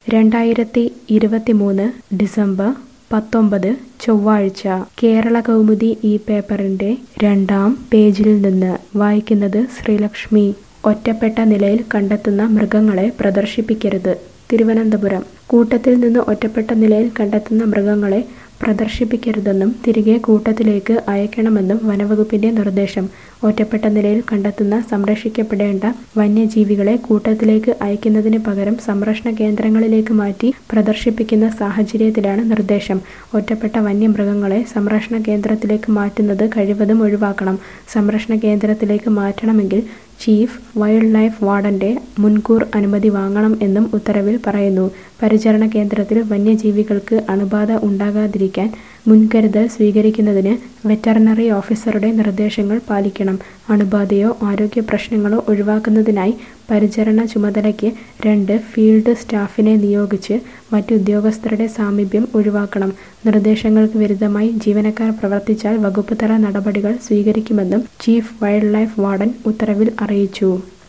രണ്ടായിരത്തി ഇരുപത്തിമൂന്ന് ഡിസംബർ പത്തൊമ്പത് ചൊവ്വാഴ്ച കേരള കൗമുദി ഈ പേപ്പറിന്റെ രണ്ടാം പേജിൽ നിന്ന് വായിക്കുന്നത് ശ്രീലക്ഷ്മി ഒറ്റപ്പെട്ട നിലയിൽ കണ്ടെത്തുന്ന മൃഗങ്ങളെ പ്രദർശിപ്പിക്കരുത് തിരുവനന്തപുരം കൂട്ടത്തിൽ നിന്ന് ഒറ്റപ്പെട്ട നിലയിൽ കണ്ടെത്തുന്ന മൃഗങ്ങളെ പ്രദർശിപ്പിക്കരുതെന്നും തിരികെ കൂട്ടത്തിലേക്ക് അയക്കണമെന്നും വനവകുപ്പിന്റെ നിർദ്ദേശം ഒറ്റപ്പെട്ട നിലയിൽ കണ്ടെത്തുന്ന സംരക്ഷിക്കപ്പെടേണ്ട വന്യജീവികളെ കൂട്ടത്തിലേക്ക് അയക്കുന്നതിന് പകരം സംരക്ഷണ കേന്ദ്രങ്ങളിലേക്ക് മാറ്റി പ്രദർശിപ്പിക്കുന്ന സാഹചര്യത്തിലാണ് നിർദ്ദേശം ഒറ്റപ്പെട്ട വന്യമൃഗങ്ങളെ സംരക്ഷണ കേന്ദ്രത്തിലേക്ക് മാറ്റുന്നത് കഴിവതും ഒഴിവാക്കണം സംരക്ഷണ കേന്ദ്രത്തിലേക്ക് മാറ്റണമെങ്കിൽ ചീഫ് വൈൽഡ് ലൈഫ് വാർഡന്റെ മുൻകൂർ അനുമതി വാങ്ങണം എന്നും ഉത്തരവിൽ പറയുന്നു പരിചരണ കേന്ദ്രത്തിൽ വന്യജീവികൾക്ക് അണുബാധ ഉണ്ടാകാതിരിക്കാൻ മുൻകരുതൽ സ്വീകരിക്കുന്നതിന് വെറ്ററിനറി ഓഫീസറുടെ നിർദ്ദേശങ്ങൾ പാലിക്കണം അണുബാധയോ ആരോഗ്യ പ്രശ്നങ്ങളോ ഒഴിവാക്കുന്നതിനായി പരിചരണ ചുമതലയ്ക്ക് രണ്ട് ഫീൽഡ് സ്റ്റാഫിനെ നിയോഗിച്ച് മറ്റു ഉദ്യോഗസ്ഥരുടെ സാമീപ്യം ഒഴിവാക്കണം നിർദ്ദേശങ്ങൾക്ക് വിരുദ്ധമായി ജീവനക്കാർ പ്രവർത്തിച്ചാൽ വകുപ്പ് തല നടപടികൾ സ്വീകരിക്കുമെന്നും ചീഫ് വൈൽഡ് ലൈഫ് വാർഡൻ ഉത്തരവിൽ അറിയിച്ചു